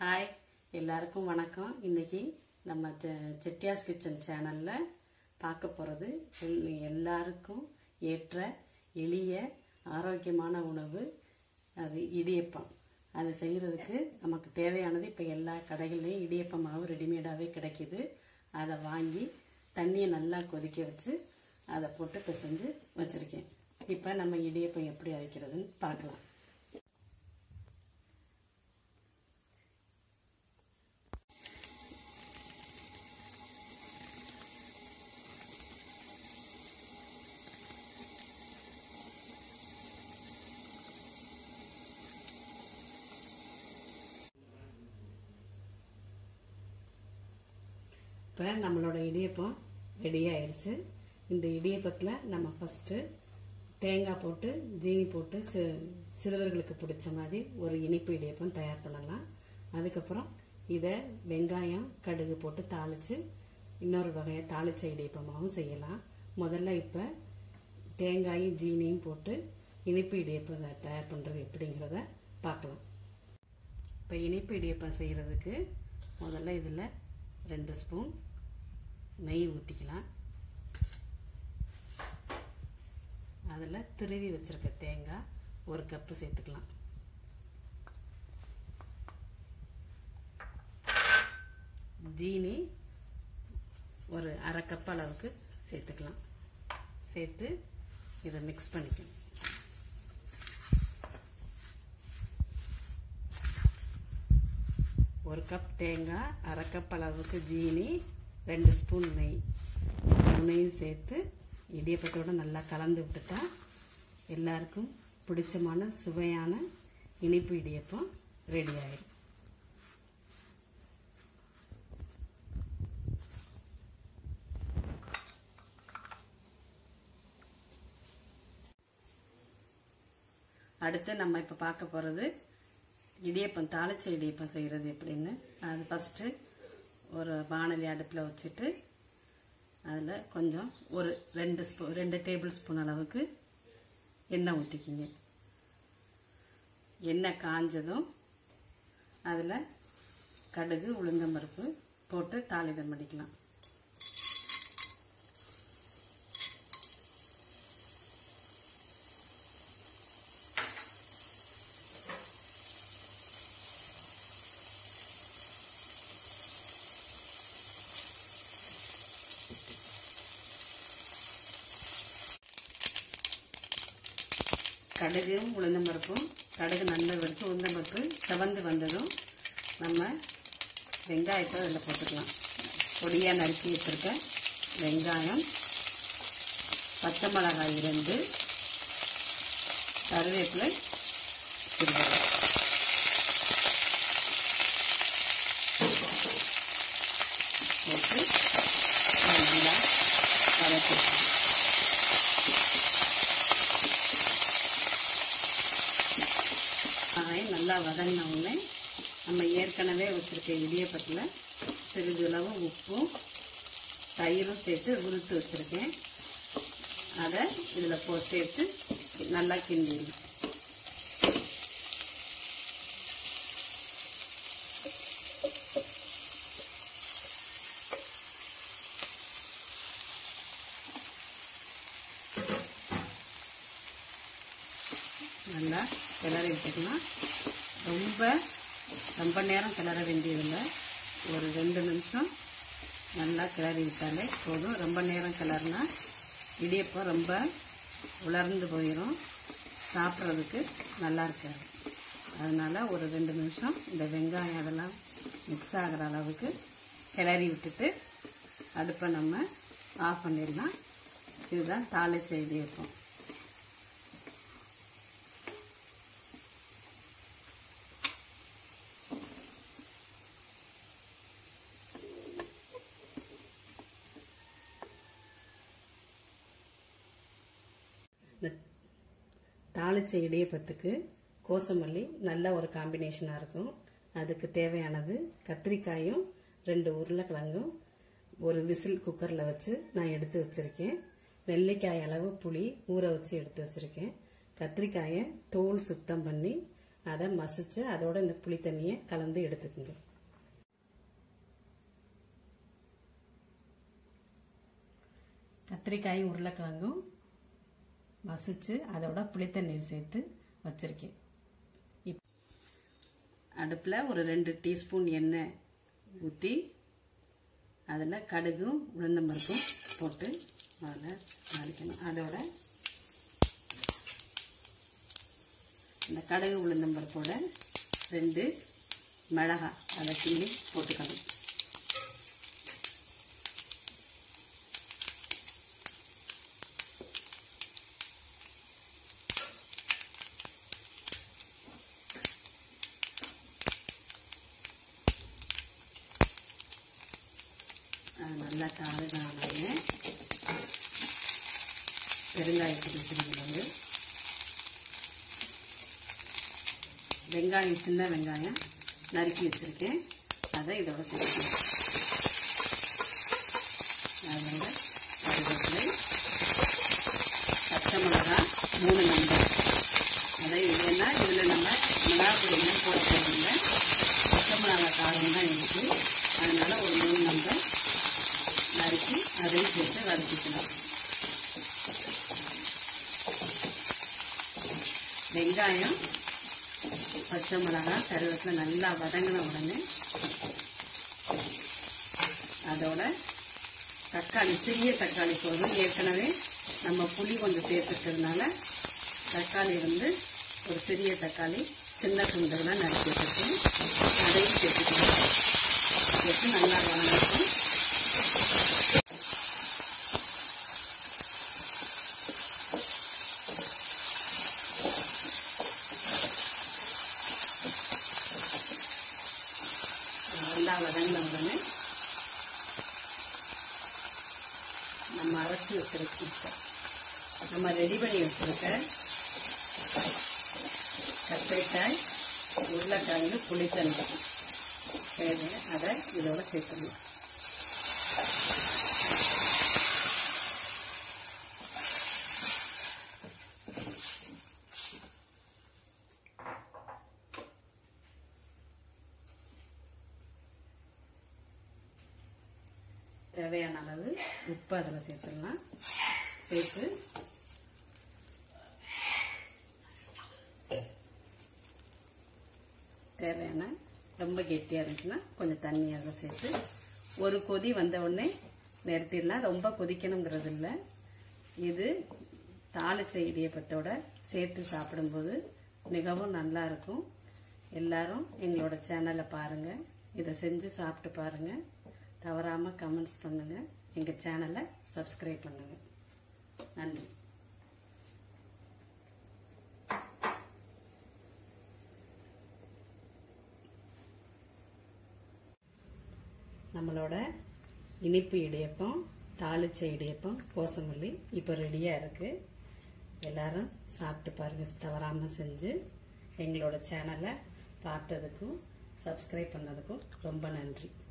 hi எல்லாருக்கும் வணக்கம் இன்னைக்கு நம்ம செ- செட்டியாஸ் கிச்சன் சேனல்ல பார்க்க போறது எல்- எல்லாருக்கும் ஏற்ற எளிய ஆரோக்கியமான உணவு அது இடியப்பம் அது செய்யறதுக்கு நமக்கு தேவையானது இப்போ எல்லா கடைகள்லையும் இடியப்பம் மாவு ரெடிமேடாகவே கிடைக்குது அதை வாங்கி தண்ணியை நல்லா கொதிக்க வச்சு அதை போட்டு பிசைஞ்சு வச்சிருக்கேன் இப்போ நம்ம இடியப்பம் எப்படி அரைக்கிறதுன்னு பார்க்கலாம் இப்போ நம்மளோட இடியப்பம் ரெடி ஆயிருச்சு இந்த இடியப்பத்தில் நம்ம ஃபஸ்ட்டு தேங்காய் போட்டு ஜீனி போட்டு சி சிறுவர்களுக்கு பிடிச்ச மாதிரி ஒரு இனிப்பு இடியப்பம் தயார் பண்ணலாம் அதுக்கப்புறம் இதை வெங்காயம் கடுகு போட்டு தாளித்து இன்னொரு வகையை தாளிச்ச இடியப்பமாகவும் செய்யலாம் முதல்ல இப்போ தேங்காயும் ஜீனியும் போட்டு இனிப்பு இடியப்பம் தயார் பண்ணுறது எப்படிங்கிறத பார்க்கலாம் இப்போ இனிப்பு இடியப்பம் செய்கிறதுக்கு முதல்ல இதில் ரெண்டு ஸ்பூன் நெய் ஊற்றிக்கலாம் அதில் திருவி வச்சிருக்க தேங்காய் ஒரு கப்பு சேர்த்துக்கலாம் ஜீனி ஒரு அரை கப் அளவுக்கு சேர்த்துக்கலாம் சேர்த்து இதை மிக்ஸ் பண்ணிக்கணும் ஒரு கப் தேங்காய் அரை கப் அளவுக்கு ஜீனி ரெண்டு ஸ்பூன் நெய் மூணையும் சேர்த்து இடியப்பத்தோட நல்லா கலந்து விட்டுட்டா எல்லாருக்கும் பிடிச்சமான சுவையான இனிப்பு இடியப்பம் ரெடி ஆயிடும் அடுத்து நம்ம இப்போ பார்க்க போகிறது இடியப்பம் தாளிச்ச இடியப்பம் செய்கிறது எப்படின்னு அது ஃபஸ்ட்டு ஒரு வானலி அடுப்பில் வச்சுட்டு அதில் கொஞ்சம் ஒரு ரெண்டு ஸ்பூ ரெண்டு டேபிள் ஸ்பூன் அளவுக்கு எண்ணெய் ஊற்றிக்கிங்க எண்ணெய் காஞ்சதும் அதில் கடுகு உளுந்தம்பருப்பு போட்டு தாளிதம் பண்ணிக்கலாம் கடுகும் உளுந்தம்பருப்பும் கடுகு நல்லா வெடிச்சு உளுந்தம்பருப்பு செவந்து வந்ததும் நம்ம வெங்காயத்தை அதில் போட்டுக்கலாம் பொடியாக நறுக்கி வச்சுருக்க வெங்காயம் பச்சை மிளகாய் இரண்டு கருவேப்பிலை சிறிதளவு போட்டு நல்லா வதக்கிக்கலாம் வெங்காயம் நல்லா வதங்கின உடனே நம்ம ஏற்கனவே வச்சுருக்க இடியப்பத்தில் சிறிதளவு உப்பும் தயிரும் சேர்த்து உருத்து வச்சுருக்கேன் அதை இதில் போ சேர்த்து நல்லா கிண்டிடலாம் நல்லா கிளறி விட்டுக்கலாம் ரொம்ப ரொம்ப நேரம் கிளற வேண்டியதில்லை ஒரு ரெண்டு நிமிஷம் நல்லா கிளறி விட்டாலே போதும் ரொம்ப நேரம் கிளறினா இடியப்பம் ரொம்ப உலர்ந்து போயிடும் சாப்பிட்றதுக்கு நல்லா இருக்காது அதனால் ஒரு ரெண்டு நிமிஷம் இந்த வெங்காயம் அதெல்லாம் மிக்ஸ் ஆகிற அளவுக்கு கிளறி விட்டுட்டு அடுப்பை நம்ம ஆஃப் பண்ணிடலாம் இதுதான் தாளிச்ச இடியப்பம் இந்த தாளிச்ச இடியப்பத்துக்கு கோசமல்லி நல்ல ஒரு காம்பினேஷனாக இருக்கும் அதுக்கு தேவையானது கத்திரிக்காயும் ரெண்டு உருளைக்கிழங்கும் ஒரு விசில் குக்கரில் வச்சு நான் எடுத்து வச்சுருக்கேன் நெல்லிக்காய் அளவு புளி ஊற வச்சு எடுத்து வச்சுருக்கேன் கத்திரிக்காயை தோல் சுத்தம் பண்ணி அதை மசிச்சு அதோட இந்த புளி தண்ணியை கலந்து எடுத்துக்கோங்க கத்திரிக்காயும் உருளைக்கிழங்கும் மசிச்சு அதோட புளித்தண்ணீர் சேர்த்து வச்சிருக்கேன் இப் அடுப்பில் ஒரு ரெண்டு டீஸ்பூன் எண்ணெய் ஊற்றி அதில் கடுகும் உளுந்தம்பருப்பும் போட்டு அதில் தாளிக்கணும் அதோட இந்த கடுகு உளுந்தம்பருப்போட ரெண்டு மிளகாய் அதை கிள்ளி போட்டுக்கணும் நல்லா தாழ்தானே பெருங்காயத்துக்கு வச்சுருந்தது வெங்காயம் சின்ன வெங்காயம் நறுக்கி வச்சுருக்கேன் அதை இதோட சேர்த்துக்கணும் அதோட கருவேப்பிலை பச்சை மிளகா மூணு நம்பர் அதை இல்லைன்னா இதில் நம்ம மிளகா பொடியெல்லாம் போட போகிறதில்ல பச்சை மிளகா காரம் தான் இருக்குது அதனால ஒரு மூணு நம்பர் நறுக்கி அதையும் சேர்த்து வதக்கிக்கலாம் வெங்காயம் பச்சை மிளகாய் கருவேப்பிலை நல்லா வதங்கின உடனே அதோட தக்காளி சிறிய தக்காளி போதும் ஏற்கனவே நம்ம புளி கொஞ்சம் சேர்த்துக்கிறதுனால தக்காளி வந்து ஒரு சிறிய தக்காளி சின்ன துண்டுகளாக நறுக்கி வச்சுருக்கேன் அதையும் சேர்த்துக்கலாம் சேர்த்து நல்லா வதங்கட்டும் நல்லா வதங்கின உடனே நம்ம அரைச்சி வச்சிருக்க நம்ம ரெடி பண்ணி வச்சிருக்க கத்திரிக்காய் உருளைக்கிழங்கு புளித்தண்ணி தேவை அதை இதோட சேர்த்துடலாம் தேவையான அளவு உப்பு அதில் சேர்த்துடலாம் சேர்த்து தேவையான ரொம்ப கெட்டியாக இருந்துச்சுன்னா கொஞ்சம் தண்ணி அதில் சேர்த்து ஒரு கொதி வந்த உடனே நிறுத்திடலாம் ரொம்ப கொதிக்கணுங்கிறது இல்லை இது தாளிச்ச இடியப்பத்தோட சேர்த்து சாப்பிடும்போது மிகவும் நல்லா இருக்கும் எல்லாரும் எங்களோட சேனலை பாருங்கள் இதை செஞ்சு சாப்பிட்டு பாருங்கள் தவறாமல் கமெண்ட்ஸ் பண்ணுங்கள் எங்கள் சேனலை சப்ஸ்கிரைப் பண்ணுங்கள் நன்றி நம்மளோட இனிப்பு இடியப்பம் தாளிச்ச இடியப்பம் கோசமல்லி இப்போ ரெடியாக இருக்குது எல்லாரும் சாப்பிட்டு பாருங்கள் தவறாமல் செஞ்சு எங்களோட சேனலை பார்த்ததுக்கும் சப்ஸ்கிரைப் பண்ணதுக்கும் ரொம்ப நன்றி